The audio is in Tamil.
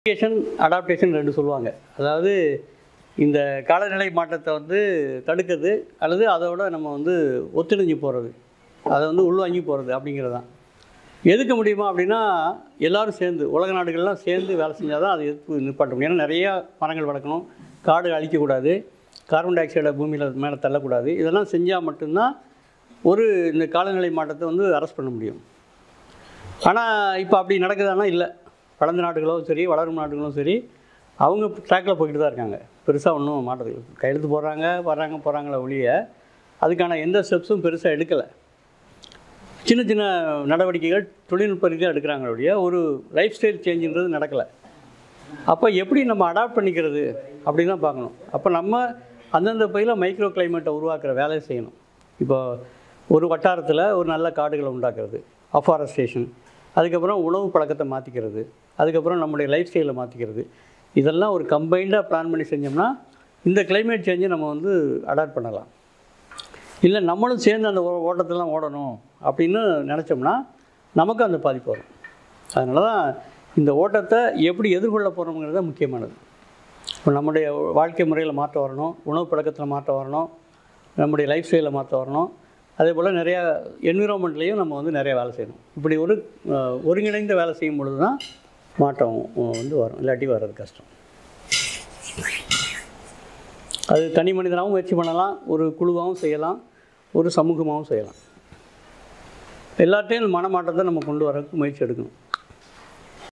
அடாப்டேஷன் அடாப்டேஷன் ரெண்டு சொல்லுவாங்க அதாவது இந்த காலநிலை மாற்றத்தை வந்து தடுக்கிறது அல்லது அதோட நம்ம வந்து ஒத்துழைஞ்சு போகிறது அதை வந்து உள்வாங்கி போகிறது அப்படிங்கிறது தான் எதுக்க முடியுமா அப்படின்னா எல்லாரும் சேர்ந்து உலக நாடுகள்லாம் சேர்ந்து வேலை செஞ்சால் தான் அதை எதிர்ப்பு நிப்பாட்ட முடியும் ஏன்னா நிறையா மரங்கள் வளர்க்கணும் காடு அழிக்கக்கூடாது கார்பன் டை ஆக்சைடை பூமியில் மேலே தள்ளக்கூடாது இதெல்லாம் செஞ்சால் மட்டும்தான் ஒரு இந்த காலநிலை மாற்றத்தை வந்து அரெஸ்ட் பண்ண முடியும் ஆனால் இப்போ அப்படி நடக்குதானா இல்லை வளர்ந்த நாடுகளும் சரி வளரும் நாடுகளும் சரி அவங்க ட்ராக்கில் போய்கிட்டு தான் இருக்காங்க பெருசாக ஒன்றும் மாட்டது கையெழுத்து போடுறாங்க வர்றாங்க போகிறாங்களே ஒழிய அதுக்கான எந்த ஸ்டெப்ஸும் பெருசாக எடுக்கலை சின்ன சின்ன நடவடிக்கைகள் தொழில்நுட்ப ரீதியாக எடுக்கிறாங்க ஒழிய ஒரு லைஃப் ஸ்டைல் சேஞ்சுன்றது நடக்கலை அப்போ எப்படி நம்ம அடாப்ட் பண்ணிக்கிறது அப்படி தான் பார்க்கணும் அப்போ நம்ம அந்தந்த பகுதியில் மைக்ரோ கிளைமேட்டை உருவாக்குற வேலையை செய்யணும் இப்போ ஒரு வட்டாரத்தில் ஒரு நல்ல காடுகளை உண்டாக்குறது அஃபாரஸ்டேஷன் அதுக்கப்புறம் உணவு பழக்கத்தை மாற்றிக்கிறது அதுக்கப்புறம் நம்முடைய லைஃப் ஸ்டைலை மாற்றிக்கிறது இதெல்லாம் ஒரு கம்பைண்டாக பிளான் பண்ணி செஞ்சோம்னா இந்த climate சேஞ்சை நம்ம வந்து அடாப்ட் பண்ணலாம் இல்லை நம்மளும் சேர்ந்து அந்த ஓ- ஓட்டத்தெல்லாம் ஓடணும் அப்படின்னு நினச்சோம்னா நமக்கும் அந்த பாதிப்பு வரும் அதனால தான் இந்த ஓட்டத்தை எப்படி எதிர்கொள்ள போகிறோங்கிறது தான் முக்கியமானது இப்போ நம்முடைய வாழ்க்கை முறையில் மாற்றம் வரணும் உணவு பழக்கத்தில் மாற்றம் வரணும் நம்முடைய லைஃப் ஸ்டைலில் மாற்றம் வரணும் அதே போல் நிறையா என்விரான்மெண்ட்லேயும் நம்ம வந்து நிறைய வேலை செய்யணும் இப்படி ஒரு அஹ், ஒருங்கிணைந்த வேலை செய்யும் பொழுது தான் மாற்றம் அஹ், வந்து வரும் இல்லாட்டி வர்றது கஷ்டம் அது தனி மனிதனாகவும் முயற்சி பண்ணலாம் ஒரு குழுவாகவும் செய்யலாம் ஒரு சமூகமாகவும் செய்யலாம் எல்லாத்தையும் இந்த மனமாற்றத்தை நம்ம கொண்டு வரதுக்கு முயற்சி எடுக்கணும்